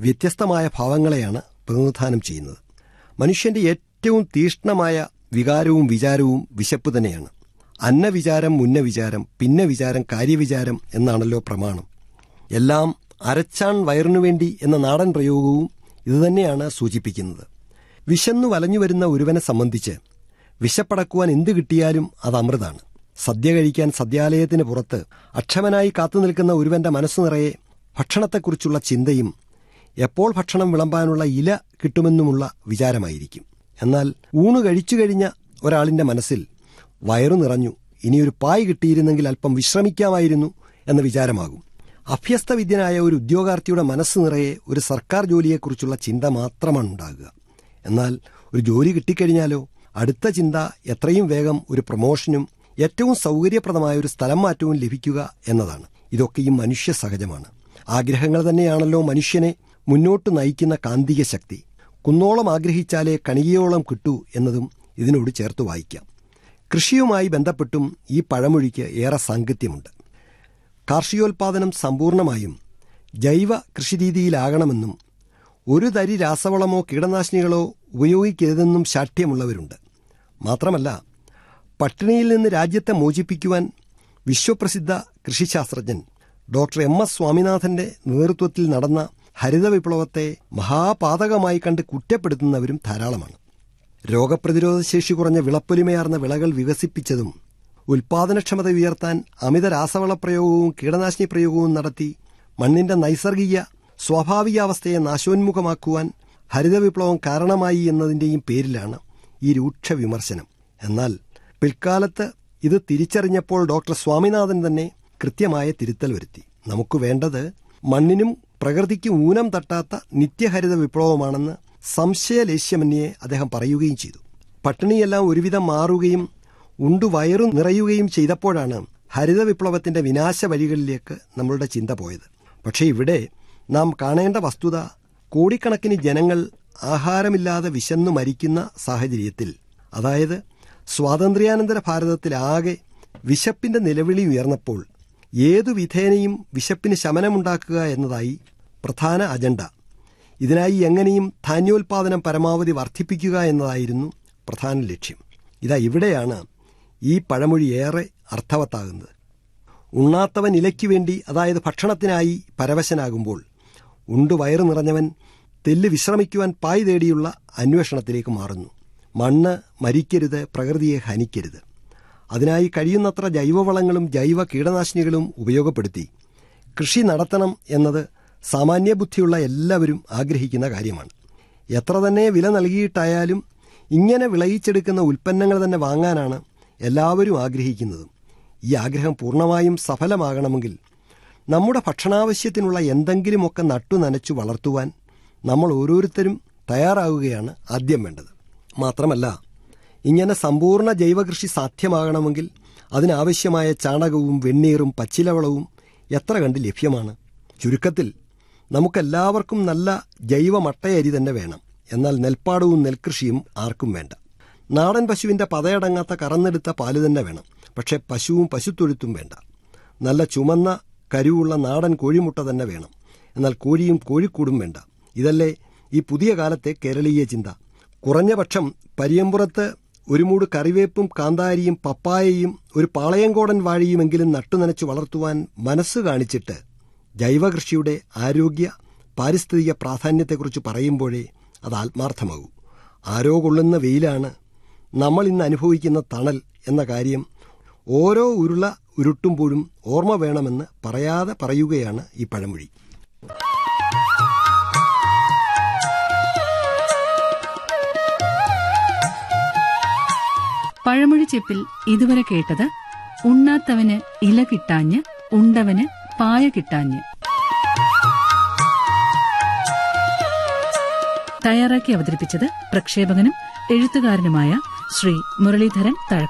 വ്യത്യസ്തമായ ഭാവങ്ങളെയാണ് പ്രതിനിധാനം ചെയ്യുന്നത് മനുഷ്യന്റെ ഏറ്റവും തീഷ്ണമായ വികാരവും വിചാരവും വിശപ്പ് തന്നെയാണ് അന്നവിചാരം മുന്നവിചാരം പിന്നെ വിചാരം കാര്യവിചാരം എന്നാണല്ലോ പ്രമാണം എല്ലാം അരച്ചാൺ വയറിനു വേണ്ടി എന്ന നാടൻ പ്രയോഗവും ഇതുതന്നെയാണ് സൂചിപ്പിക്കുന്നത് വിശന്നു വലഞ്ഞു വരുന്ന ഒരുവനെ സംബന്ധിച്ച് വിശപ്പടക്കുവാൻ എന്ത് കിട്ടിയാലും അത് അമൃതാണ് സദ്യ കഴിക്കാൻ സദ്യാലയത്തിന് പുറത്ത് അക്ഷമനായി കാത്തുനിൽക്കുന്ന ഒരുവന്റെ മനസ്സു നിറയെ ഭക്ഷണത്തെക്കുറിച്ചുള്ള ചിന്തയും എപ്പോൾ ഭക്ഷണം വിളമ്പാനുള്ള ഇല കിട്ടുമെന്നുമുള്ള വിചാരമായിരിക്കും എന്നാൽ ഊണ് കഴിച്ചു കഴിഞ്ഞ ഒരാളിന്റെ മനസ്സിൽ വയറു നിറഞ്ഞു ഇനിയൊരു പായ് കിട്ടിയിരുന്നെങ്കിൽ അല്പം വിശ്രമിക്കാമായിരുന്നു എന്ന വിചാരമാകും അഭ്യസ്തവിദ്യനായ ഒരു ഉദ്യോഗാർത്ഥിയുടെ മനസ്സ് നിറയെ ഒരു സർക്കാർ ജോലിയെക്കുറിച്ചുള്ള ചിന്ത മാത്രമാണ് ഉണ്ടാകുക എന്നാൽ ഒരു ജോലി കിട്ടിക്കഴിഞ്ഞാലോ അടുത്ത ചിന്ത എത്രയും വേഗം ഒരു പ്രൊമോഷനും ഏറ്റവും സൗകര്യപ്രദമായ ഒരു സ്ഥലം മാറ്റവും ലഭിക്കുക എന്നതാണ് ഇതൊക്കെയും മനുഷ്യ സഹജമാണ് ആഗ്രഹങ്ങൾ തന്നെയാണല്ലോ മനുഷ്യനെ മുന്നോട്ട് നയിക്കുന്ന കാന്തിക ശക്തി കുന്നോളം ആഗ്രഹിച്ചാലേ കണികയോളം കിട്ടൂ എന്നതും ഇതിനോട് ചേർത്ത് വായിക്കാം കൃഷിയുമായി ബന്ധപ്പെട്ടും ഈ പഴമൊഴിക്ക് ഏറെ സാങ്കത്യമുണ്ട് കാർഷികോൽപാദനം സമ്പൂർണമായും ജൈവ കൃഷിരീതിയിലാകണമെന്നും ഒരു തരി രാസവളമോ കീടനാശിനികളോ ഉപയോഗിക്കരുതെന്നും ശാഠ്യമുള്ളവരുണ്ട് മാത്രമല്ല പട്ടിണിയിൽ നിന്ന് രാജ്യത്തെ മോചിപ്പിക്കുവാൻ വിശ്വപ്രസിദ്ധ കൃഷിശാസ്ത്രജ്ഞൻ ഡോക്ടർ എം എസ് സ്വാമിനാഥന്റെ നേതൃത്വത്തിൽ നടന്ന ഹരിത വിപ്ലവത്തെ മഹാപാതകമായി കണ്ട് കുറ്റപ്പെടുത്തുന്നവരും ധാരാളമാണ് രോഗപ്രതിരോധ ശേഷി കുറഞ്ഞ വിളപ്പൊലിമയാർന്ന വിളകൾ വികസിപ്പിച്ചതും ഉൽപാദനക്ഷമത ഉയർത്താൻ അമിത രാസവളപ്രയോഗവും കീടനാശിനി പ്രയോഗവും നടത്തി മണ്ണിന്റെ നൈസർഗിക സ്വാഭാവികാവസ്ഥയെ നാശോന്മുഖമാക്കുവാൻ ഹരിത വിപ്ലവം കാരണമായി എന്നതിന്റെയും പേരിലാണ് ഈ രൂക്ഷ വിമർശനം എന്നാൽ പിൽക്കാലത്ത് ഇത് തിരിച്ചറിഞ്ഞപ്പോൾ ഡോക്ടർ സ്വാമിനാഥൻ തന്നെ കൃത്യമായ തിരുത്തൽ വരുത്തി നമുക്ക് വേണ്ടത് മണ്ണിനും പ്രകൃതിക്കും ഊനം തട്ടാത്ത നിത്യഹരിത വിപ്ലവമാണെന്ന് സംശയലേശ്യമന്യെ അദ്ദേഹം പറയുകയും ചെയ്തു പട്ടിണിയെല്ലാം ഒരുവിധം മാറുകയും ഉണ്ടു വയറു നിറയുകയും ചെയ്തപ്പോഴാണ് ഹരിത വിപ്ലവത്തിന്റെ വിനാശ വഴികളിലേക്ക് നമ്മളുടെ ചിന്ത പോയത് പക്ഷേ ഇവിടെ നാം കാണേണ്ട വസ്തുത കോടിക്കണക്കിന് ജനങ്ങൾ ആഹാരമില്ലാതെ വിശന്നു മരിക്കുന്ന സാഹചര്യത്തിൽ അതായത് സ്വാതന്ത്ര്യാനന്തര ഭാരതത്തിലാകെ വിശപ്പിന്റെ നിലവിളി ഉയർന്നപ്പോൾ ഏതു വിധേനയും വിശപ്പിന് ശമനമുണ്ടാക്കുക എന്നതായി പ്രധാന അജണ്ട ഇതിനായി എങ്ങനെയും ധാന്യോൽപാദനം പരമാവധി വർദ്ധിപ്പിക്കുക എന്നതായിരുന്നു പ്രധാന ലക്ഷ്യം ഇതാ ഇവിടെയാണ് ഈ പഴമൊഴി ഏറെ അർത്ഥവത്താകുന്നത് ഉണ്ണാത്തവൻ ഇലയ്ക്കു വേണ്ടി അതായത് ഭക്ഷണത്തിനായി പരവശനാകുമ്പോൾ ഉണ്ടു വയറു നിറഞ്ഞവൻ തെല്ല് വിശ്രമിക്കുവാൻ പായ് തേടിയുള്ള അന്വേഷണത്തിലേക്ക് മാറുന്നു മണ്ണ് മരിക്കരുത് പ്രകൃതിയെ ഹനിക്കരുത് അതിനായി കഴിയുന്നത്ര ജൈവവളങ്ങളും ജൈവ കീടനാശിനികളും ഉപയോഗപ്പെടുത്തി കൃഷി നടത്തണം എന്നത് സാമാന്യബുദ്ധിയുള്ള എല്ലാവരും ആഗ്രഹിക്കുന്ന കാര്യമാണ് എത്ര തന്നെ വില നൽകിയിട്ടായാലും ഇങ്ങനെ വിളയിച്ചെടുക്കുന്ന ഉൽപ്പന്നങ്ങൾ തന്നെ വാങ്ങാനാണ് എല്ലാവരും ആഗ്രഹിക്കുന്നതും ഈ ആഗ്രഹം പൂർണ്ണമായും സഫലമാകണമെങ്കിൽ നമ്മുടെ ഭക്ഷണാവശ്യത്തിനുള്ള എന്തെങ്കിലുമൊക്കെ നട്ടു നനച്ചു വളർത്തുവാൻ നമ്മൾ ഓരോരുത്തരും തയ്യാറാവുകയാണ് ആദ്യം വേണ്ടത് മാത്രമല്ല ഇങ്ങനെ സമ്പൂർണ്ണ ജൈവകൃഷി സാധ്യമാകണമെങ്കിൽ അതിനാവശ്യമായ ചാണകവും വെണ്ണീറും പച്ചിലവളവും എത്ര കണ്ട് ലഭ്യമാണ് ചുരുക്കത്തിൽ നമുക്കെല്ലാവർക്കും നല്ല ജൈവ മട്ടയരി തന്നെ വേണം എന്നാൽ നെൽപ്പാടവും നെൽകൃഷിയും ആർക്കും വേണ്ട നാടൻ പശുവിന്റെ പതയടങ്ങാത്ത കറന്നെടുത്ത പാല് തന്നെ വേണം പക്ഷെ പശുവും പശുത്തൊഴുത്തും വേണ്ട നല്ല ചുമന്ന കരുവുള്ള നാടൻ കോഴിമുട്ട തന്നെ വേണം എന്നാൽ കോഴിയും കോഴിക്കൂടും വേണ്ട ഇതല്ലേ ഈ പുതിയ കാലത്തെ കേരളീയ ചിന്ത കുറഞ്ഞ പക്ഷം പരിയമ്പുറത്ത് ഒരു മൂട് കറിവേപ്പും കാന്താരിയും പപ്പായയും ഒരു പാളയങ്കോടൻ വാഴയുമെങ്കിലും നട്ടുനനച്ച് വളർത്തുവാൻ മനസ്സ് കാണിച്ചിട്ട് ജൈവകൃഷിയുടെ ആരോഗ്യ പാരിസ്ഥിതിക പ്രാധാന്യത്തെക്കുറിച്ച് പറയുമ്പോഴേ അത് ആത്മാർത്ഥമാകൂ ആരോ കൊള്ളുന്ന വെയിലാണ് നമ്മൾ ഇന്ന് അനുഭവിക്കുന്ന തണൽ എന്ന കാര്യം ഓരോ ഉരുള ഉരുട്ടുമ്പോഴും ഓർമ്മ വേണമെന്ന് പറയാതെ പറയുകയാണ് ഈ പഴമൊഴി പഴമൊഴി ചെപ്പിൽ ഇതുവരെ കേട്ടത് ഉണ്ണാത്തവന് ഇല കിട്ടാഞ്ഞ് ഉണ്ടവന് പായ കിട്ടാഞ്ഞ് തയ്യാറാക്കി അവതരിപ്പിച്ചത് പ്രക്ഷേപകനും എഴുത്തുകാരനുമായ ശ്രീ മുരളീധരൻ തഴ